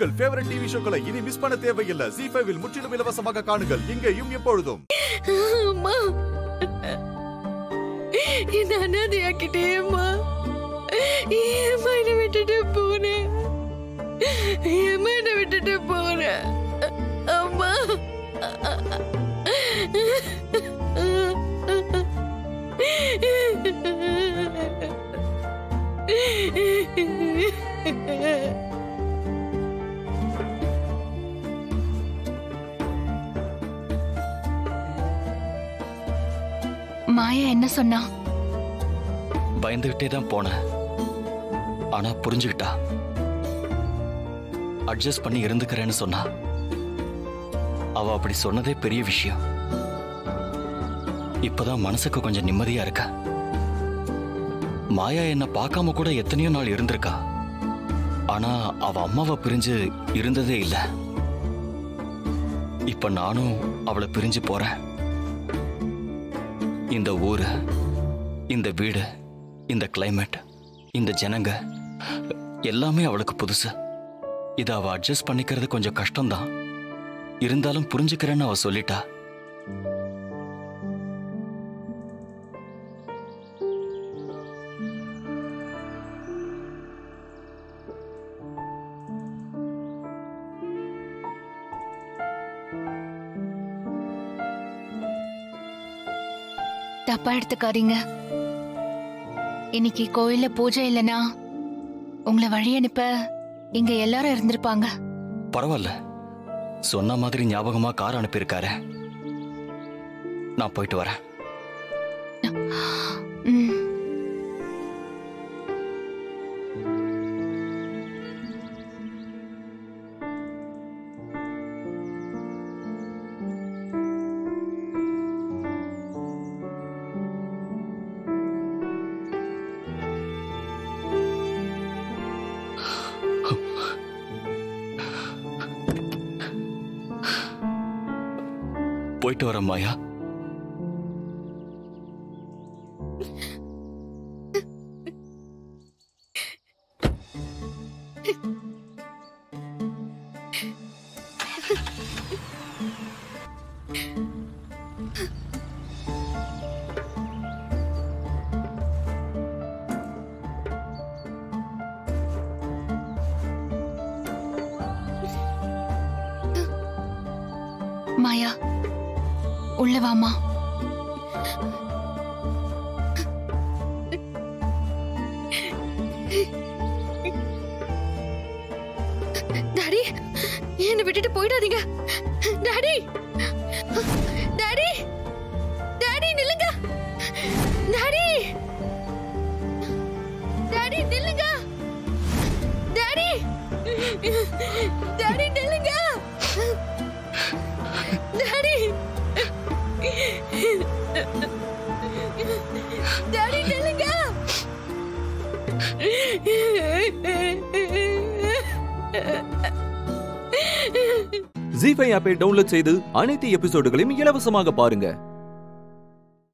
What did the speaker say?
உங்கள் favourite TV ஷோக்களை இனி miss பண்ண தேவையில்லை ஜி ஃபைவில் முற்றிலும் இலவசமாக காணுங்கள் இங்கேயும் எப்பொழுதும் அம்மா என்ன அனாதையாக்கிட்டேம்மா ஏம்மா என்னை விட்டுட்டு போனேன் ஏம்மா என்னை விட்டுட்டு போனேன் அம்மா மாயா என்ன சொன்னா பயந்துகிட்டே தான் போனேன் ஆனா புரிஞ்சுக்கிட்டா அட்ஜஸ்ட் பண்ணி இருந்துக்கிறேன்னு சொன்னா அவ அப்படி சொன்னதே பெரிய விஷயம் இப்பதான் மனசுக்கு கொஞ்சம் நிம்மதியா இருக்க மாயா என்ன பார்க்காம கூட எத்தனையோ நாள் இருந்திருக்கா ஆனா அவ அம்மாவை பிரிஞ்சு இருந்ததே இல்ல இப்ப நானும் அவளை பிரிஞ்சு போறேன் இந்த ஊரு இந்த வீடு இந்த கிளைமேட் இந்த ஜனங்க எல்லாமே அவளுக்கு புதுசு இதை அவ அட்ஜஸ்ட் பண்ணிக்கிறது கொஞ்சம் கஷ்டம்தான் இருந்தாலும் புரிஞ்சுக்கிறேன்னு அவ சொல்லிட்டா தப்பா எடுத்துக்காதீங்க இன்னைக்கு கோயில்ல பூஜை இல்லனா உங்களை வழி அனுப்ப இங்க எல்லாரும் இருந்திருப்பாங்க பரவாயில்ல சொன்ன மாதிரி ஞாபகமா கார் அனுப்பியிருக்காரு நான் போயிட்டு வரேன் ம். போயிட்டு வரேன் மாயா மாயா உள்ள வாமா டாடி என்னை விட்டுட்டு போயிடாதீங்க டாடி டாடி டாடி நில்லுங்க டாடி டாடி நில்லுங்க டாடி டாடி நில்லுங்க டாடி டாடி நில்லுங்க ஜி ஃபைவ் ஆப்பை டவுன்லோட் செய்து அனைத்து எபிசோடுகளையும் இலவசமாக பாருங்க